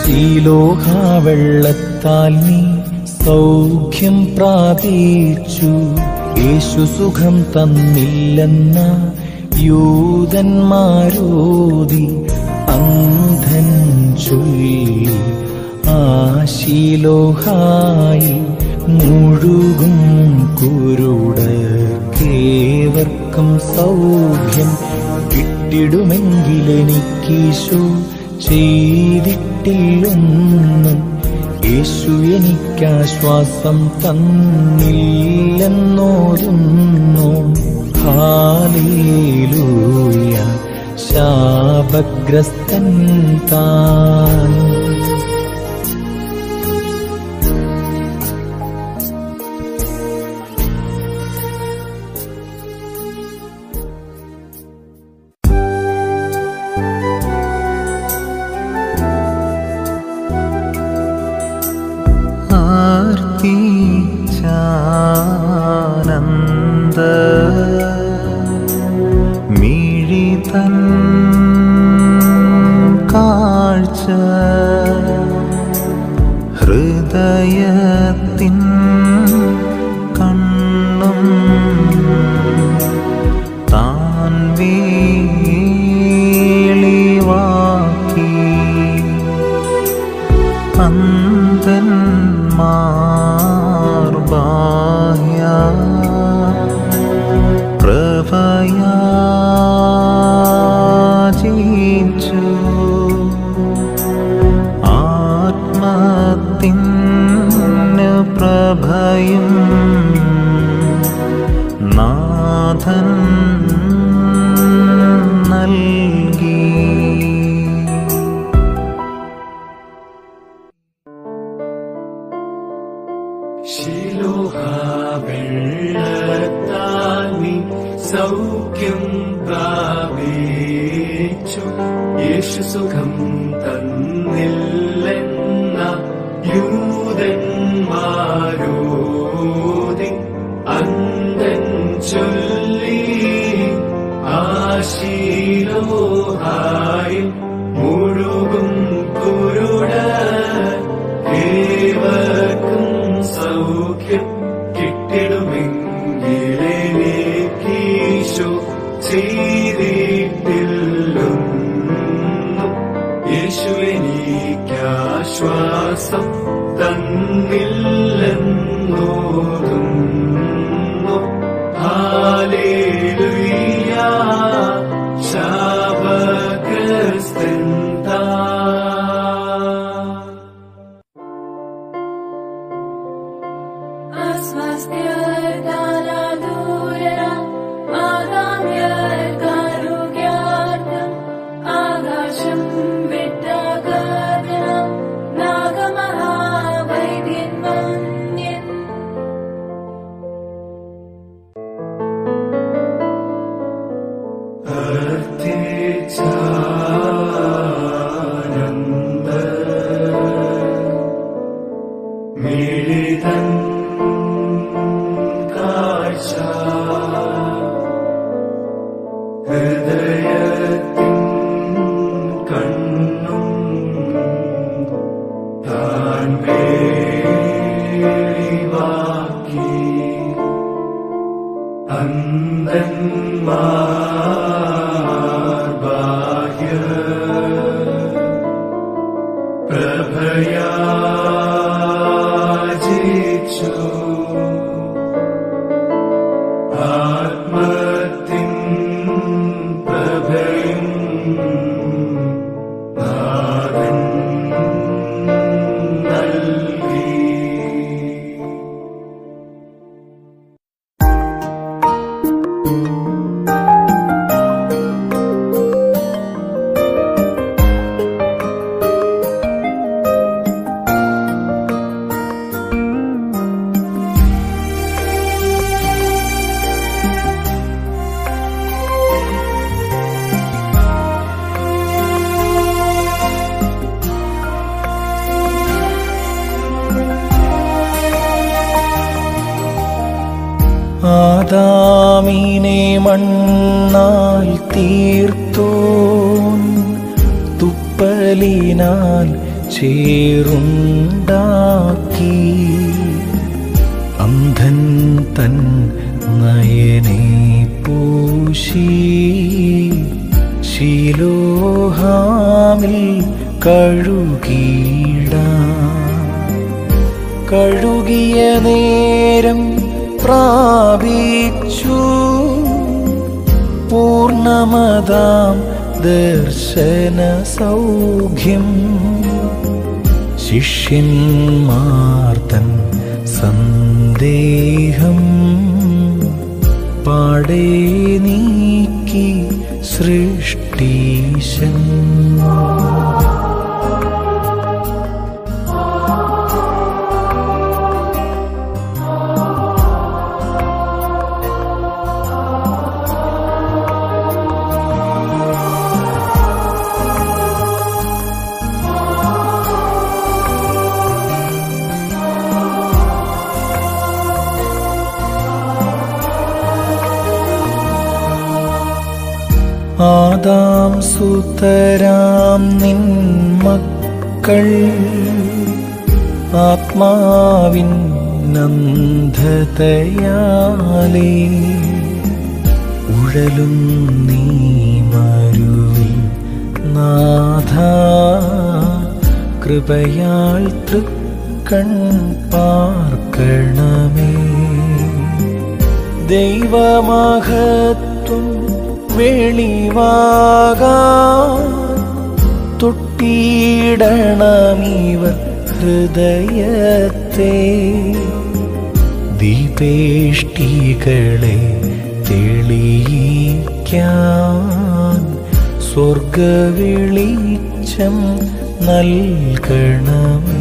ശീലോഹ വെള്ളത്താൽ നീ സൗഖ്യം പ്രാപിച്ചു യേശു സുഖം തന്നില്ലെന്ന യൂതന്മാരോതി അന്ധൻ ചൊല്ലി ആശീലോഹായി മുഴുകും കുരുടക്കേവർക്കും സൗഖ്യം കിട്ടിടുമെങ്കിലെനിക്കീശു ചെയ്തിട്ടില്ലൊന്നും യേശു എനിക്കാശ്വാസം തന്നില്ലെന്നോരുന്നു ഹാലേലൂയ ശാപഗ്രസ്തൻ താൻ ആർത്തിച്ചാനന്ദ മിഴിതൻ കാഴ്ച ഹൃദയത്തിൻ കണ്ണും താൻ വേളിവാക്കി അന്തന്മാർബാഹ്യ പ്രഭയാചിച്ചു ആത്മത്തിന് പ്രഭയും നാഥൻ നൽകി വെള്ളത്താൽ നീ സൗഖ്യം പ്രാപിച്ചു യേശു സുഖം തന്നില്ലെന്ന യൂതന്മാരോതി അന്തൻ ചൊല്ലി ആശീലോഹായി മുഴുകും കുരുട ഏവർക്കും സൗഖ്യം കിട്ടിടുമെങ്കിലേക്കീശോ ചെയ്തിട്ടില്ലൊന്നും യേശു എനിക്കാശ്വാസം തന്നില്ലെന്നോതുന്നു ഹാലേലുയ ശാപഗ്രസ്തൻ താൻ अस्मस्त्यर्दारादूररा आगाम्यर्गारुग्यार्थम् आकाशम् विट्टगगनम् नागमहावैद्यन्वन्यन् അർത്ഥിച്ചാനന്ദ മിഴിതൻ കാഴ്ച ഹൃദയത്തിൻ കണ്ണും താൻ വേളിവാക്കി അന്തന്മാർ ബാഹ്യ പ്രഭയാചിച്ചു ആത്മത്തിൻ പ്രഭയും നാഥൻ നൽകി ആദാമീനെ മണ്ണാൽ തീർത്തോൻ തുപ്പലിനാൽ ചേറുണ്ടാക്കി അന്ധൻ തൻ നയനെ പൂശി ശീലോഹാമിൽ കഴുകീടാം കഴുകിയ നേരം പ്രാപിച്ചു പൂർണ്ണമതാം ദർശന സൗഖ്യം ശിഷ്യന്മാർത്തൻ സന്ദേഹം പാടേ നീക്കി സൃഷ്ടീശൻ ആദാം സുതരാം നിൻ മക്കൾ ആത്മാവിൻ നന്ദതയാലേ ഉഴലും നീ മരുവിൽ നാഥ കൃപയാൽ തൃക്കൺ പാർക്കണമേ ദൈവമഹത്വം വെളിവാകാൻ തൊട്ടിയിടണമിവർ ഹൃദയത്തെ ദീപേഷ്ടികളെ തെളിയിക്കാൻ സ്വർഗവെളിച്ചം നൽകണമേ